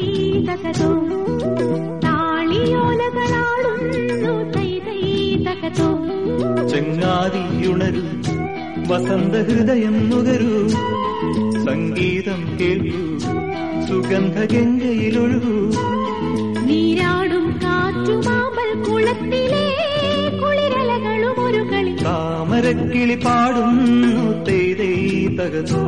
തകതോ താളിയോലകളാടുന്നു തൈ തൈ തകതോ ചെങ്ങാതിയുണരൂ വസന്തഹൃദയം നുകരൂ സംഗീതം കേൾക്കൂ സുഗന്ധഗംഗയിലൊഴുകൂ നീരാടും കാറ്റുമാമ്പൽ കുളത്തിലെ കുളിരലകളും ഒരു കളി താമരക്കിളി പാടുന്നു തേതേ തകതൂ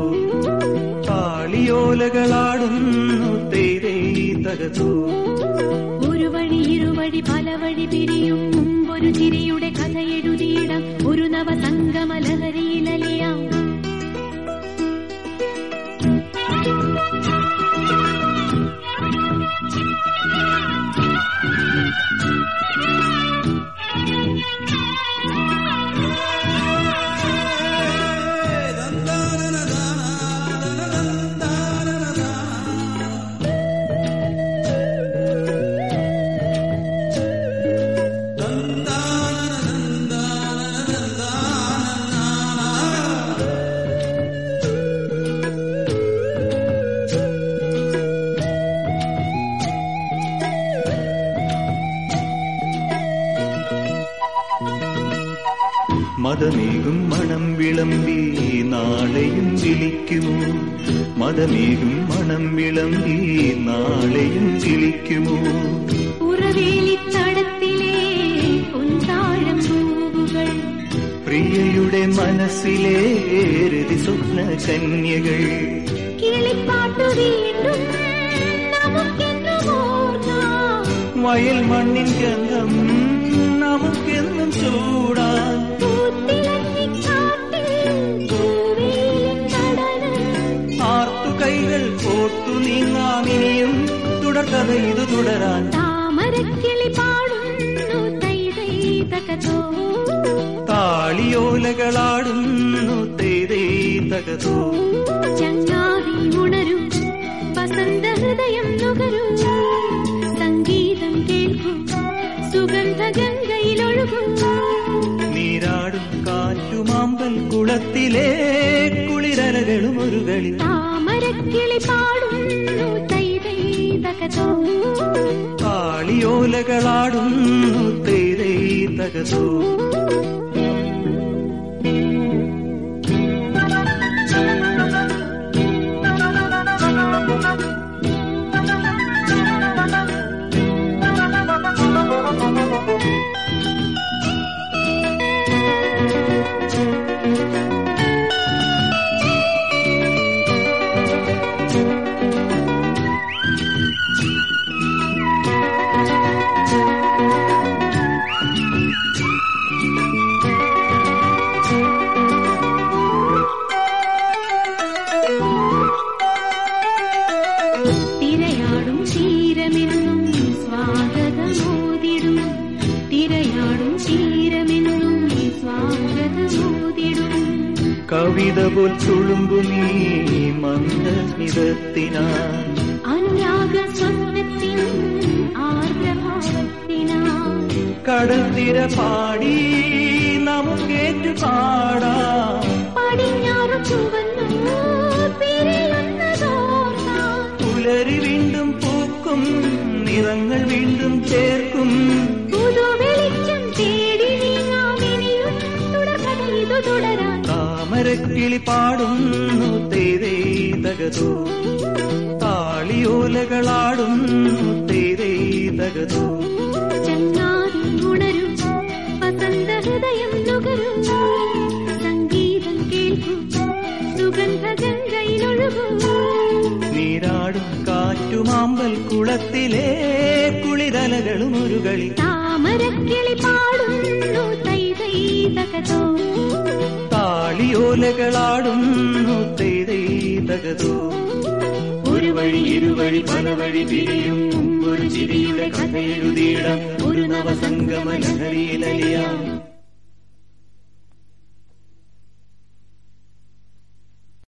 താളിയോലകളാടുന്നു തേതേ തകതൂ ഒരു വഴി ഇരുവഴി പല വഴി പിരിയും മുമ്പൊരു ചിരിയുടെ കഥ എഴുതിയിടാം ഒരു നവ സംഗമലഹരിയിലലിയാം മതമേകും മണം വിളമ്പി നാളെയും വിളിക്കുമോ മതമേകും മണം വിളമ്പി നാളെയും വിളിക്കുമോ ഉറവേലിത്തടത്തിലെ പൊൻതാഴം പൂവുകൾ പ്രിയയുടെ മനസ്സിലെ രതി സ്വപ്ന കന്യകൾ കിളിപ്പാട്ടു വീണ്ടും നമുക്കെന്നും ഓർക്കാം വയൽ മണ്ണിൻ ഗന്ധം നമുക്കെന്നും ചൂടാൻ പൂത്തിലഞ്ഞിക്കാട്ടിൽ പൂവേലിൻ കടല് ആർത്തു കൈകൾ കോർത്തു നീങ്ങാമിനിയും തുടർക്കഥ ഇത് തുടരാൻ താമരക്കിളി പാടുന്നു തൈ തൈ തകതോ താളിയോലകളാടുന്നു തേതേ തകതോ ചങ്ങാതി ഉണരും വസന്ത ഹൃദയം നുകരും സംഗീതം കേൾക്കും സുഗന്ധ ഗംഗയിലൊഴുകും നീരാടും കാറ്റുമാമ്പൽ കുളത്തിലെ കുളിരലകളും ഒരു കളി താമരക്കിളി പാടുന്നു തൈ തൈ തകതോ താളിയോലകളാടുന്നു തേതേ തകതോ തിരയാടും തീരമെന്നും സ്വാഗതമോതിടും തിരയാടും തീരമെന്നും സ്വാഗതമോതിടും കവിത പോൽ തുളുമ്പുമീ മന്ദസ്മിതത്തിനാ അനുരാഗ സ്വപ്നത്തിൻ ആർദ്രഭാവത്തിനാ കടൽ തിര പാടി നമുക്കേറ്റു പാടാം പടിഞ്ഞാറു ചുവന്നു പിരിയുന്നതോർക്കാം പുലരി വീണ്ടും പൂക്കും നിറങ്ങൾ വീണ്ടും ചേർക്കും പുതുവെളിച്ചം തേടി നീങ്ങാം ഇനിയും തുടർക്കഥ ഇതു തുടരാൻ താമരക്കിളി പാടുന്നു തേതേ തകതോ താളിയോലകളാടുന്നു തേതേ തകതോ ചങ്ങാതി ഉണരും വസന്ത ഹൃദയം നുകരും സംഗീതം കേൾക്കും സുഗന്ധ ഗംഗയിലൊഴുകും നീരാടും കാറ്റുമാമ്പൽ കുളത്തിലെ കുളിരലകളും ഒരു കളി താമരക്കിളി പാടുന്നു തൈ തൈ തകതോ താളിയോലകളാടുന്നു തേതേ തകതോ ഒരു വഴി ഇരുവഴി പല വഴി പിരിയും മുമ്പൊരു ചിരിയുടെ കഥ എഴുതിയിടാം ഒരു നവസംഗമ ലഹരിയിലലിയാം